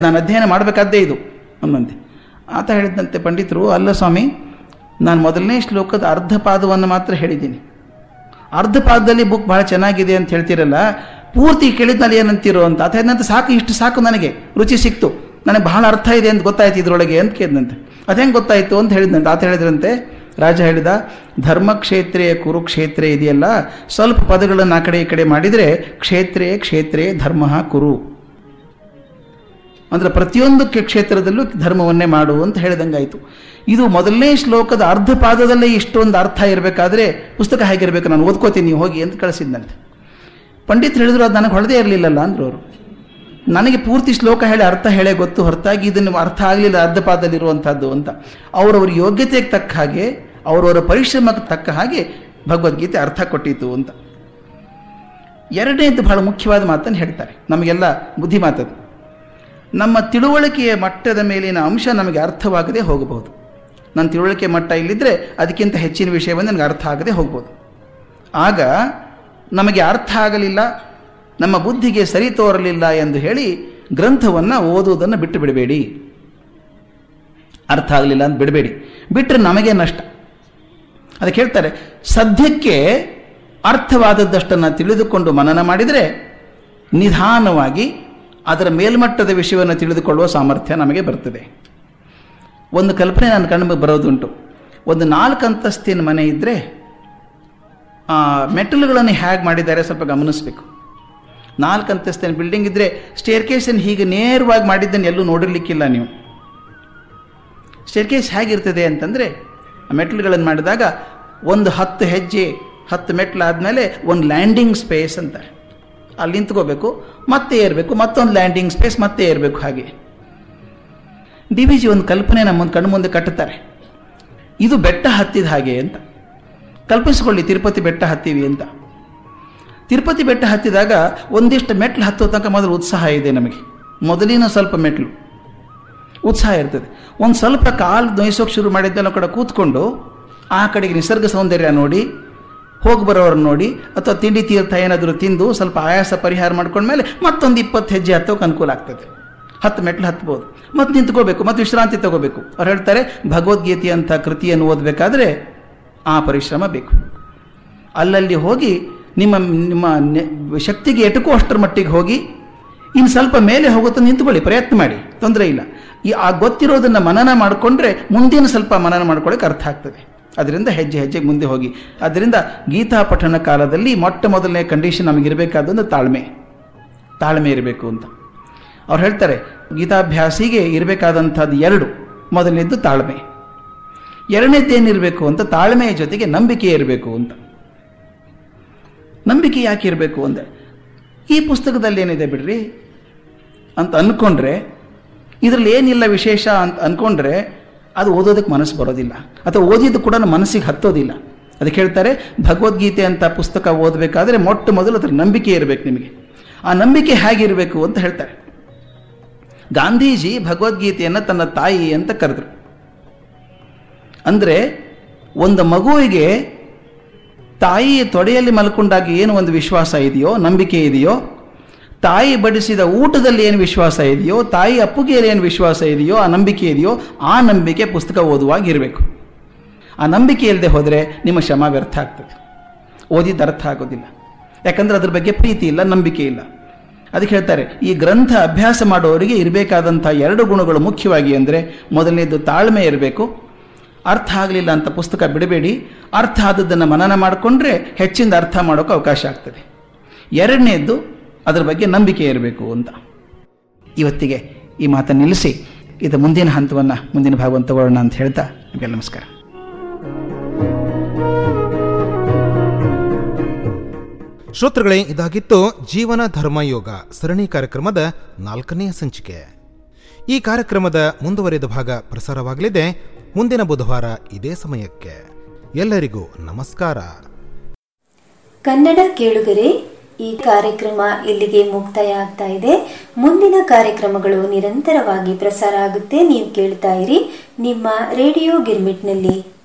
ನಾನು ಅಧ್ಯಯನ ಮಾಡಬೇಕಾದ್ದೇ ಇದು ಅನ್ನಂತೆ ಆತ ಹೇಳಿದಂತೆ ಪಂಡಿತರು ಅಲ್ಲ ಸ್ವಾಮಿ ನಾನು ಮೊದಲನೇ ಶ್ಲೋಕದ ಅರ್ಧ ಪಾದವನ್ನು ಮಾತ್ರ ಹೇಳಿದ್ದೀನಿ ಅರ್ಧ ಪಾದದಲ್ಲಿ ಬುಕ್ ಭಾಳ ಚೆನ್ನಾಗಿದೆ ಅಂತ ಹೇಳ್ತೀರಲ್ಲ ಪೂರ್ತಿ ಕೇಳಿದ್ನಲ್ಲಿ ಏನಂತೀರೋ ಅಂತ ಆತ ಹೇಳಿದಂತೆ ಸಾಕು ಇಷ್ಟು ಸಾಕು ನನಗೆ ರುಚಿ ಸಿಕ್ತು ನನಗೆ ಬಹಳ ಅರ್ಥ ಇದೆ ಅಂತ ಗೊತ್ತಾಯ್ತು ಇದರೊಳಗೆ ಅಂತ ಕೇಳಿದಂತೆ ಅದೇಂಗೆ ಗೊತ್ತಾಯ್ತು ಅಂತ ಹೇಳಿದಂತೆ ಆತ ಹೇಳಿದ್ರಂತೆ ರಾಜ ಹೇಳಿದ ಧರ್ಮಕ್ಷೇತ್ರೇ ಕುರುಕ್ಷೇತ್ರ ಇದೆಯಲ್ಲ ಸ್ವಲ್ಪ ಪದಗಳನ್ನು ಆ ಕಡೆ ಈ ಕಡೆ ಮಾಡಿದರೆ ಕ್ಷೇತ್ರೇ ಕ್ಷೇತ್ರೇ ಧರ್ಮ ಕುರು ಅಂದ್ರೆ ಪ್ರತಿಯೊಂದು ಕೆ- ಕ್ಷೇತ್ರದಲ್ಲೂ ಧರ್ಮವನ್ನೇ ಮಾಡು ಅಂತ ಹೇಳಿದಂಗಾಯ್ತು ಇದು ಮೊದಲನೇ ಶ್ಲೋಕದ ಅರ್ಧ ಪಾದದಲ್ಲೇ ಇಷ್ಟೊಂದು ಅರ್ಥ ಇರಬೇಕಾದ್ರೆ ಪುಸ್ತಕ ಹೇಗಿರಬೇಕು ನಾನು ಓದ್ಕೋತೀನಿ ನೀವು ಹೋಗಿ ಅಂತ ಕಳಿಸಿದ್ದಂತೆ ಪಂಡಿತ್ ಹೇಳಿದ್ರು ಅದು ನನಗೆ ಹೊಳದೇ ಇರಲಿಲ್ಲಲ್ಲ ಅಂದ್ರು ಅವರು ನನಗೆ ಪೂರ್ತಿ ಶ್ಲೋಕ ಹೇಳಿ ಅರ್ಥ ಹೇಳೇ ಗೊತ್ತು ಹೊರತಾಗಿ ಇದನ್ನು ಅರ್ಥ ಆಗಲಿಲ್ಲ ಅರ್ಧ ಪಾದದಲ್ಲಿರುವಂಥದ್ದು ಅಂತ ಅವರವರ ಯೋಗ್ಯತೆಗೆ ತಕ್ಕ ಹಾಗೆ ಅವರವರ ಪರಿಶ್ರಮಕ್ಕೆ ತಕ್ಕ ಹಾಗೆ ಭಗವದ್ಗೀತೆ ಅರ್ಥ ಕೊಟ್ಟಿತು ಅಂತ ಎರಡನೇದು ಬಹಳ ಮುಖ್ಯವಾದ ಮಾತನ್ನು ಹೇಳ್ತಾರೆ ನಮಗೆಲ್ಲ ಬುದ್ಧಿ ಮಾತದು ನಮ್ಮ ತಿಳುವಳಿಕೆಯ ಮಟ್ಟದ ಮೇಲಿನ ಅಂಶ ನಮಗೆ ಅರ್ಥವಾಗದೆ ಹೋಗಬಹುದು ನನ್ನ ತಿಳುವಳಿಕೆ ಮಟ್ಟ ಇಲ್ಲಿದ್ದರೆ ಅದಕ್ಕಿಂತ ಹೆಚ್ಚಿನ ವಿಷಯವನ್ನು ನನಗೆ ಅರ್ಥ ಆಗದೆ ಹೋಗ್ಬೋದು ಆಗ ನಮಗೆ ಅರ್ಥ ಆಗಲಿಲ್ಲ ನಮ್ಮ ಬುದ್ಧಿಗೆ ಸರಿ ತೋರಲಿಲ್ಲ ಎಂದು ಹೇಳಿ ಗ್ರಂಥವನ್ನು ಓದುವುದನ್ನು ಬಿಟ್ಟು ಬಿಡಬೇಡಿ ಅರ್ಥ ಆಗಲಿಲ್ಲ ಅಂತ ಬಿಡಬೇಡಿ ಬಿಟ್ಟರೆ ನಮಗೆ ನಷ್ಟ ಅದಕ್ಕೆ ಹೇಳ್ತಾರೆ ಸದ್ಯಕ್ಕೆ ಅರ್ಥವಾದದ್ದಷ್ಟನ್ನು ತಿಳಿದುಕೊಂಡು ಮನನ ಮಾಡಿದರೆ ನಿಧಾನವಾಗಿ ಅದರ ಮೇಲ್ಮಟ್ಟದ ವಿಷಯವನ್ನು ತಿಳಿದುಕೊಳ್ಳುವ ಸಾಮರ್ಥ್ಯ ನಮಗೆ ಬರ್ತದೆ ಒಂದು ಕಲ್ಪನೆ ನನ್ನ ಕಣ್ಣು ಬರೋದುಂಟು ಒಂದು ನಾಲ್ಕು ಅಂತಸ್ತಿನ ಮನೆ ಇದ್ದರೆ ಆ ಮೆಟಲ್ಗಳನ್ನು ಹೇಗೆ ಮಾಡಿದ್ದಾರೆ ಸ್ವಲ್ಪ ಗಮನಿಸಬೇಕು ನಾಲ್ಕು ಅಂತಸ್ತಿನ ಬಿಲ್ಡಿಂಗ್ ಇದ್ದರೆ ಸ್ಟೇರ್ ಕೇಸನ್ನು ಹೀಗೆ ನೇರವಾಗಿ ಮಾಡಿದ್ದನ್ನು ಎಲ್ಲೂ ನೋಡಿರ್ಲಿಕ್ಕಿಲ್ಲ ನೀವು ಸ್ಟೇರ್ ಕೇಸ್ ಹೇಗಿರ್ತದೆ ಅಂತಂದರೆ ಆ ಮೆಟ್ಲುಗಳನ್ನು ಮಾಡಿದಾಗ ಒಂದು ಹತ್ತು ಹೆಜ್ಜೆ ಹತ್ತು ಮೆಟ್ಲಾದಮೇಲೆ ಒಂದು ಲ್ಯಾಂಡಿಂಗ್ ಸ್ಪೇಸ್ ಅಂತಾರೆ ಅಲ್ಲಿ ನಿಂತ್ಕೋಬೇಕು ಮತ್ತೆ ಏರಬೇಕು ಮತ್ತೊಂದು ಲ್ಯಾಂಡಿಂಗ್ ಸ್ಪೇಸ್ ಮತ್ತೆ ಏರಬೇಕು ಹಾಗೆ ಡಿ ವಿ ಜಿ ಒಂದು ಕಲ್ಪನೆ ನಮ್ಮ ಕಣ್ಣು ಮುಂದೆ ಕಟ್ಟುತ್ತಾರೆ ಇದು ಬೆಟ್ಟ ಹತ್ತಿದ ಹಾಗೆ ಅಂತ ಕಲ್ಪಿಸಿಕೊಳ್ಳಿ ತಿರುಪತಿ ಬೆಟ್ಟ ಹತ್ತೀವಿ ಅಂತ ತಿರುಪತಿ ಬೆಟ್ಟ ಹತ್ತಿದಾಗ ಒಂದಿಷ್ಟು ಮೆಟ್ಲು ಹತ್ತೋ ತನಕ ಮೊದಲು ಉತ್ಸಾಹ ಇದೆ ನಮಗೆ ಮೊದಲಿನ ಸ್ವಲ್ಪ ಮೆಟ್ಲು ಉತ್ಸಾಹ ಇರ್ತದೆ ಒಂದು ಸ್ವಲ್ಪ ಕಾಲು ನೋಯಿಸೋಕೆ ಶುರು ಮಾಡಿದ್ದೆಲ್ಲ ಕಡೆ ಕೂತ್ಕೊಂಡು ಆ ಕಡೆಗೆ ನಿಸರ್ಗ ಸೌಂದರ್ಯ ನೋಡಿ ಹೋಗಿ ಬರೋರನ್ನ ನೋಡಿ ಅಥವಾ ತಿಂಡಿ ತೀರ್ಥ ಏನಾದರೂ ತಿಂದು ಸ್ವಲ್ಪ ಆಯಾಸ ಪರಿಹಾರ ಮಾಡ್ಕೊಂಡ್ಮೇಲೆ ಮತ್ತೊಂದು ಇಪ್ಪತ್ತು ಹೆಜ್ಜೆ ಹತ್ತೋಕೆ ಅನುಕೂಲ ಆಗ್ತದೆ ಹತ್ತು ಮೆಟ್ಲು ಹತ್ಬೋದು ಮತ್ತೆ ನಿಂತ್ಕೋಬೇಕು ಮತ್ತು ವಿಶ್ರಾಂತಿ ತಗೋಬೇಕು ಅವ್ರು ಹೇಳ್ತಾರೆ ಭಗವದ್ಗೀತೆ ಅಂತ ಕೃತಿಯನ್ನು ಓದಬೇಕಾದ್ರೆ ಆ ಪರಿಶ್ರಮ ಬೇಕು ಅಲ್ಲಲ್ಲಿ ಹೋಗಿ ನಿಮ್ಮ ನಿಮ್ಮ ನೆ- ಶಕ್ತಿಗೆ ಎಟುಕೋ ಅಷ್ಟರ ಮಟ್ಟಿಗೆ ಹೋಗಿ ಇನ್ನು ಸ್ವಲ್ಪ ಮೇಲೆ ಹೋಗುತ್ತೆ ನಿಂತ್ಕೊಳ್ಳಿ ಪ್ರಯತ್ನ ಮಾಡಿ ತೊಂದರೆ ಇಲ್ಲ ಈ ಆ ಗೊತ್ತಿರೋದನ್ನು ಮನನ ಮಾಡಿಕೊಂಡ್ರೆ ಮುಂದಿನ ಸ್ವಲ್ಪ ಮನನ ಮಾಡ್ಕೊಳ್ಳೋಕೆ ಅರ್ಥ ಆಗ್ತದೆ ಅದರಿಂದ ಹೆಜ್ಜೆ ಹೆಜ್ಜೆಗೆ ಮುಂದೆ ಹೋಗಿ ಅದರಿಂದ ಗೀತಾ ಪಠಣ ಕಾಲದಲ್ಲಿ ಮೊಟ್ಟ ಮೊದಲನೇ ಕಂಡೀಷನ್ ನಮಗಿರಬೇಕಾದೊಂದು ತಾಳ್ಮೆ ತಾಳ್ಮೆ ಇರಬೇಕು ಅಂತ ಅವ್ರು ಹೇಳ್ತಾರೆ ಗೀತಾಭ್ಯಾಸಿಗೆ ಇರಬೇಕಾದಂಥದ್ದು ಎರಡು ಮೊದಲನೇದ್ದು ತಾಳ್ಮೆ ಎರಡನೇದ್ದೇನಿರಬೇಕು ಅಂತ ತಾಳ್ಮೆಯ ಜೊತೆಗೆ ನಂಬಿಕೆ ಇರಬೇಕು ಅಂತ ನಂಬಿಕೆ ಯಾಕೆ ಇರಬೇಕು ಅಂದರೆ ಈ ಪುಸ್ತಕದಲ್ಲಿ ಏನಿದೆ ಬಿಡ್ರಿ ಅಂತ ಅಂದ್ಕೊಂಡ್ರೆ ಇದರಲ್ಲಿ ಏನಿಲ್ಲ ವಿಶೇಷ ಅಂತ ಅಂದ್ಕೊಂಡ್ರೆ ಅದು ಓದೋದಕ್ಕೆ ಮನಸ್ಸು ಬರೋದಿಲ್ಲ ಅಥವಾ ಓದಿದ್ದು ಕೂಡ ಮನಸ್ಸಿಗೆ ಹತ್ತೋದಿಲ್ಲ ಅದಕ್ಕೆ ಹೇಳ್ತಾರೆ ಭಗವದ್ಗೀತೆ ಅಂತ ಪುಸ್ತಕ ಓದಬೇಕಾದ್ರೆ ಮೊಟ್ಟ ಮೊದಲು ಅದರ ನಂಬಿಕೆ ಇರಬೇಕು ನಿಮಗೆ ಆ ನಂಬಿಕೆ ಹೇಗಿರಬೇಕು ಅಂತ ಹೇಳ್ತಾರೆ ಗಾಂಧೀಜಿ ಭಗವದ್ಗೀತೆಯನ್ನು ತನ್ನ ತಾಯಿ ಅಂತ ಕರೆದ್ರು ಅಂದರೆ ಒಂದು ಮಗುವಿಗೆ ತಾಯಿಯ ತೊಡೆಯಲ್ಲಿ ಮಲ್ಕೊಂಡಾಗ ಏನು ಒಂದು ವಿಶ್ವಾಸ ಇದೆಯೋ ನಂಬಿಕೆ ಇದೆಯೋ ತಾಯಿ ಬಡಿಸಿದ ಊಟದಲ್ಲಿ ಏನು ವಿಶ್ವಾಸ ಇದೆಯೋ ತಾಯಿ ಅಪ್ಪುಗೆಯಲ್ಲಿ ಏನು ವಿಶ್ವಾಸ ಇದೆಯೋ ಆ ನಂಬಿಕೆ ಇದೆಯೋ ಆ ನಂಬಿಕೆ ಪುಸ್ತಕ ಓದುವಾಗ ಇರಬೇಕು ಆ ನಂಬಿಕೆ ಇಲ್ಲದೆ ಹೋದರೆ ನಿಮ್ಮ ಶ್ರಮ ವ್ಯರ್ಥ ಆಗ್ತದೆ ಓದಿದ್ದು ಅರ್ಥ ಆಗೋದಿಲ್ಲ ಯಾಕಂದ್ರೆ ಅದ್ರ ಬಗ್ಗೆ ಪ್ರೀತಿ ಇಲ್ಲ ನಂಬಿಕೆ ಇಲ್ಲ ಅದಕ್ಕೆ ಹೇಳ್ತಾರೆ ಈ ಗ್ರಂಥ ಅಭ್ಯಾಸ ಮಾಡೋರಿಗೆ ಇರಬೇಕಾದಂಥ ಎರಡು ಗುಣಗಳು ಮುಖ್ಯವಾಗಿ ಅಂದರೆ ಮೊದಲನೇದು ತಾಳ್ಮೆ ಇರಬೇಕು ಅರ್ಥ ಆಗಲಿಲ್ಲ ಅಂತ ಪುಸ್ತಕ ಬಿಡಬೇಡಿ ಅರ್ಥ ಆದದ್ದನ್ನು ಮನನ ಮಾಡಿಕೊಂಡ್ರೆ ಹೆಚ್ಚಿಂದ ಅರ್ಥ ಮಾಡೋಕೆ ಅವಕಾಶ ಆಗ್ತದೆ ಎರಡನೇದ್ದು ಅದರ ಬಗ್ಗೆ ನಂಬಿಕೆ ಇರಬೇಕು ಅಂತ ಇವತ್ತಿಗೆ ಈ ಮಾತನ್ನು ನಿಲ್ಲಿಸಿ ಇದು ಮುಂದಿನ ಹಂತವನ್ನು ಮುಂದಿನ ಭಾಗವನ್ನು ತಗೊಳ್ಳೋಣ ಅಂತ ಹೇಳ್ತಾ ನಿಮಗೆಲ್ಲ ನಮಸ್ಕಾರ ಶ್ರೋತೃಗಳೇ ಇದಾಗಿತ್ತು ಜೀವನ ಧರ್ಮಯೋಗ ಸರಣಿ ಕಾರ್ಯಕ್ರಮದ ನಾಲ್ಕನೆಯ ಸಂಚಿಕೆ ಈ ಕಾರ್ಯಕ್ರಮದ ಮುಂದುವರಿದ ಭಾಗ ಪ್ರಸಾರವಾಗಲಿದೆ ಮುಂದಿನ ಬುಧವಾರ ಇದೇ ಸಮಯಕ್ಕೆ ಎಲ್ಲರಿಗೂ ನಮಸ್ಕಾರ ಕನ್ನಡ ಕೇಳುಗರೆ ಈ ಕಾರ್ಯಕ್ರಮ ಇಲ್ಲಿಗೆ ಮುಕ್ತಾಯ ಆಗ್ತಾ ಇದೆ ಮುಂದಿನ ಕಾರ್ಯಕ್ರಮಗಳು ನಿರಂತರವಾಗಿ ಪ್ರಸಾರ ಆಗುತ್ತೆ ನೀವು ಕೇಳ್ತಾ ಇರಿ ನಿಮ್ಮ ರೇಡಿಯೋ ಗಿರ್ಮಿಟ್ನಲ್ಲಿ